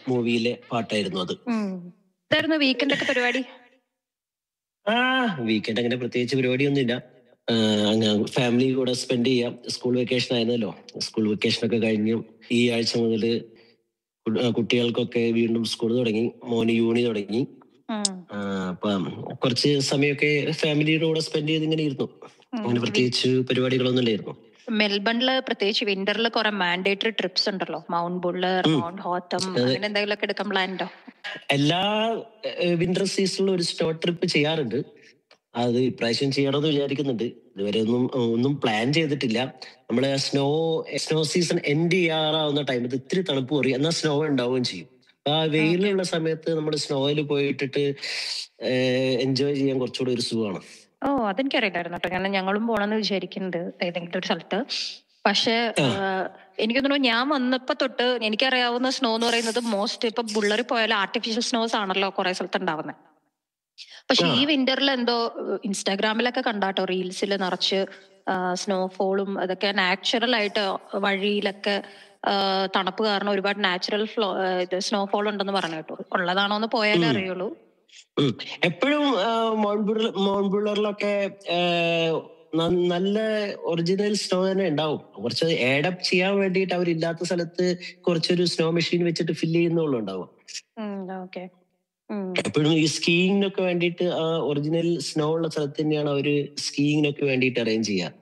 മൂവിയിലെ പാട്ടായിരുന്നു അത് ഇതായിരുന്നു വീക്കെൻഡ് ഒക്കെ പരിപാടി ആ വീക്കെൻഡ് അങ്ങനെ പ്രത്യേകിച്ച് പരിപാടിയൊന്നുമില്ല ഫാമിലി കൂടെ സ്പെൻഡ് ചെയ്യാം സ്കൂൾ വെക്കേഷൻ ആയിരുന്നല്ലോ സ്കൂൾ വെക്കേഷൻ ഒക്കെ കഴിഞ്ഞു ഈ ആഴ്ച മുതൽ കുട്ടികൾക്കൊക്കെ വീണ്ടും സ്കൂൾ തുടങ്ങി മോന് യൂണി തുടങ്ങി ഉം. ആ, അപ്പം കുറച്ച് സമയമൊക്കെ ഫാമിലിയുടെ കൂടെ സ്പെൻഡ് ചെയ്ത് ഇങ്ങനെ ഇരുന്നു ഉം. അങ്ങനെ പ്രത്യേകിച്ച് പരിപാടികളൊന്നും ഇല്ലായിരുന്നു മെൽബണില് പ്രത്യേകിച്ച് വിന്ററിൽ കുറെ മാൻഡേറ്ററി ട്രിപ്സ് ഉണ്ടല്ലോ മൗണ്ട് ബുള്ളർ ഉം. മൗണ്ട് ഹോത്തം അതെ. അങ്ങനെ എന്തെങ്കിലുമൊക്കെ എടുക്കാൻ പ്ലാൻ ഉണ്ടോ എല്ലാ വിന്റർ സീസണിലും ഒരു സ്നോ ട്രിപ്പ് ചെയ്യാറുണ്ട് അത് ഇപ്രാവശ്യം ചെയ്യണമെന്ന് വിചാരിക്കുന്നുണ്ട് ഇതുവരെ ഒന്നും ഒന്നും പ്ലാൻ ചെയ്തിട്ടില്ല നമ്മള് സ്നോ സ്നോ സീസൺ എൻഡ് ചെയ്യാറാവുന്ന ടൈമത്ത് ഇത്തിരി തണുപ്പ് കുറയും എന്നാൽ സ്നോ ഉണ്ടാവുകയും ചെയ്യും അപ്പൊ ആ വെയിലുള്ള സമയത്ത് നമ്മൾ സ്നോയിൽ പോയിട്ടിട്ട് എൻജോയ് ചെയ്യാൻ കുറച്ചുകൂടി ഒരു സുഖമാണ് ഓ അതെനിക്കറിയില്ലായിരുന്നു കേട്ടോ കാരണം ഞങ്ങളും പോണെന്ന് വിചാരിക്കുന്നുണ്ട് ഏതെങ്കിലും ഒരു സ്ഥലത്ത് പക്ഷെ ആ. എനിക്ക് തോന്നുന്നു ഞാൻ വന്നപ്പോ തൊട്ട് എനിക്കറിയാവുന്ന സ്നോ എന്ന് പറയുന്നത് മോസ്റ്റ് ഇപ്പൊ ബുള്ളറി പോയാലും ആർട്ടിഫിഷ്യൽ സ്നോസ് ആണല്ലോ കുറെ സ്ഥലത്ത് ഉണ്ടാവുന്നത് പക്ഷെ ആ. ഈ വിന്ററിൽ എന്തോ ഇൻസ്റ്റാഗ്രാമിലൊക്കെ കണ്ടാട്ടോ റീൽസിൽ നിറച്ച് സ്നോഫോളും അതൊക്കെ നാച്ചുറൽ ആയിട്ട് വഴിയിലൊക്കെ ആ, തണുപ്പ് കാരണം ഒരുപാട് നാച്ചുറൽ ഫ്ലോ ഇത് സ്നോഫോൾ ഉണ്ടെന്ന് പറഞ്ഞു കേട്ടോ ഉള്ളതാണോ എന്ന് പോയാലേ ഉം. അറിയുള്ളൂ എപ്പോഴും മോൺബുള്ളറിലൊക്കെ നല്ല ഒറിജിനൽ സ്നോ തന്നെ ഉണ്ടാവും കുറച്ച് ഏഡപ്പ് ചെയ്യാൻ വേണ്ടിയിട്ട് അവരില്ലാത്ത സ്ഥലത്ത് കുറച്ചൊരു സ്നോ മെഷീൻ വെച്ചിട്ട് ഫില്ല് ചെയ്യുന്നുള്ളൂ ഉണ്ടാവും ഓക്കെ എപ്പോഴും ഈ സ്കീയിങ്ങിനൊക്കെ വേണ്ടിയിട്ട് ആ ഒറിജിനൽ സ്നോ ഉള്ള സ്ഥലത്ത് തന്നെയാണ് അവര് സ്കീയിങ്ങിനൊക്കെ വേണ്ടിയിട്ട് അറേഞ്ച് ചെയ്യുക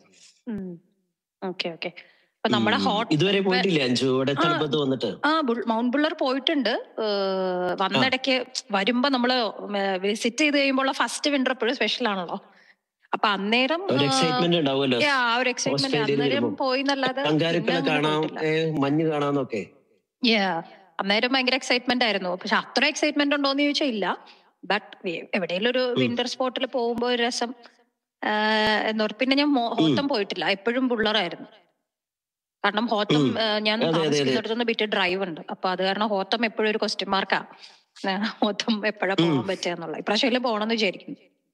ഓക്കെ ഓക്കെ അപ്പൊ നമ്മുടെ ഉം. ഹോട്ട് ഇതുവരെ പോയിട്ടില്ല അഞ്ചു ഇവിടെ ആ. തണുപ്പത്ത് വന്നിട്ട് ആ ബുൾ- മൗണ്ട് ബുള്ളർ പോയിട്ടുണ്ട് ഏഹ് വന്നിടയ്ക്ക് വരുമ്പോ നമ്മള് വിസിറ്റ് ചെയ്ത് കഴിയുമ്പോൾ ഫസ്റ്റ് വിന്റർ എപ്പോഴും സ്പെഷ്യൽ ആണല്ലോ അപ്പൊ അന്നേരം ഒരു ആ, എക്സൈറ്റ്മെന്റ് ഉണ്ടാവുമല്ലോ yeah, ആ ഒരു എക്സൈറ്റ്മെന്റ് ഓസ്ട്രേലിയയിൽ അന്നേരം വരുമ്പോ. പോയി എന്നല്ലാതെ കങ്കാരുക്കളെ പിന്നെ അങ്ങനെ കാണാം പോയിട്ടില്ല. ഏ, മഞ്ഞ് കാണാന്നൊക്കെ Yeah. അന്നേരം ഭയങ്കര എക്സൈറ്റ്മെന്റ് ആയിരുന്നു പക്ഷെ അത്ര എക്സൈറ്റ്മെന്റ് ഉണ്ടോന്ന് ചോദിച്ചാൽ ഇല്ല ബട്ട് എവിടെയെങ്കിലും ഒരു ഉം. വിന്റർ സ്പോട്ടിൽ പോകുമ്പോ ഒരു രസം ആഹ് എന്ന് പറ- പിന്നെ ഞാൻ മോ- ഹോത്തം പോയിട്ടില്ല എപ്പോഴും ബുള്ളറായിരുന്നു കാരണം ഹോത്തം ഉം. ആഹ് ഞാൻ അതെ, അതെ, അതെ. താമസിക്കുന്നിടത്തുനിന്ന് ബിറ്റ് ഡ്രൈവ് ഉണ്ട് അപ്പൊ അത് കാരണം ഹോത്തം എപ്പോഴും ഒരു ക്വസ്റ്റ്യൻ മാർക്കാ ഹോത്തം എപ്പോഴാ ഉം. പോകാൻ പറ്റുക എന്നുള്ള ഇപ്രാവശ്യം പോകണമെന്ന് വിചാരിക്കും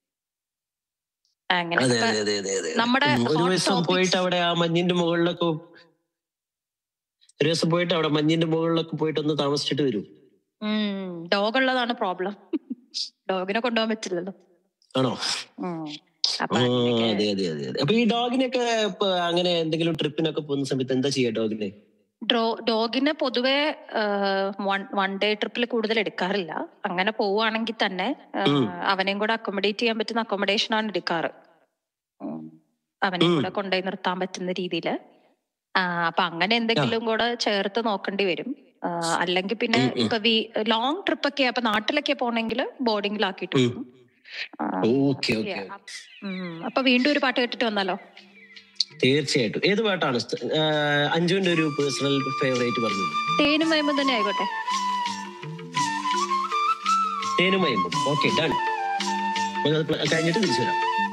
അങ്ങനെ അതെ ഇപ്പൊ അതെ അതെ അതെ അതെ നമ്മുടെ ഉം, ഒരു hot ദിവസം topics- പോയിട്ട് അവിടെ ആ മഞ്ഞിന്റെ മുകളിലൊക്കെ ഒരു ദിവസം പോയിട്ട് അവിടെ മഞ്ഞിന്റെ മുകളിലൊക്കെ പോയിട്ട് ഒന്ന് താമസിച്ചിട്ട് വരും ഡോഗ് ഉള്ളതാണ് പ്രോബ്ലം ഡോഗിനെ കൊണ്ടുപോകാൻ പറ്റില്ലല്ലോ ആണോ ഉം. ആ, അപ്പൊ അങ്ങനെയൊക്കെ അതെ അതെ അതെ അതെ അപ്പൊ ഈ ഡോഗിനൊക്കെ ഇപ്പൊ അങ്ങനെ എന്തെങ്കിലും ട്രിപ്പിനൊക്കെ പോകുന്ന സമയത്ത് എന്താ ചെയ്യാ ഡോഗിനെ ഡ്രോ- ഡോഗിനെ പൊതുവെ വൺ ഡേ ട്രിപ്പിൽ കൂടുതൽ എടുക്കാറില്ല അങ്ങനെ പോവുകയാണെങ്കിൽ തന്നെ ആ, ഉം. അവനെയും കൂടെ അക്കോമഡേറ്റ് ചെയ്യാൻ പറ്റുന്ന അക്കോമഡേഷൻ ആണ് എടുക്കാറ് ഉം. അവനെയും ഉം. കൂടെ കൊണ്ടുപോയി നിർത്താൻ പറ്റുന്ന രീതിയിൽ അപ്പൊ അങ്ങനെ എന്തെങ്കിലും കൂടെ ചേർത്ത് നോക്കേണ്ടി വരും ആ, അല്ലെങ്കിൽ പിന്നെ ഉം, ഉം. ഇപ്പൊ ലോങ് ട്രിപ്പ് ഒക്കെ അപ്പൊ നാട്ടിലൊക്കെ പോണെങ്കിൽ ബോർഡിങ്ങിലാക്കിയിട്ട് ഉം. പോകും ആ, ഓക്കെ ഓക്കെ yeah. ഉം. അപ്പൊ വീണ്ടും ഒരു പാട്ട് കേട്ടിട്ട് വന്നാലോ തീർച്ചയായിട്ടും ഏത് പാട്ടാണ് ഇഷ്ട- ആ, അഞ്ജുവിന്റെ ഒരു പേഴ്സണൽ ഫേവറേറ്റ് പറഞ്ഞത് തേനും വയമ്പും തന്നെ ആയിക്കോട്ടെ തേനുമയും ഓക്കെ ഡൺ കഴിഞ്ഞിട്ട് തിരിച്ചു വരാം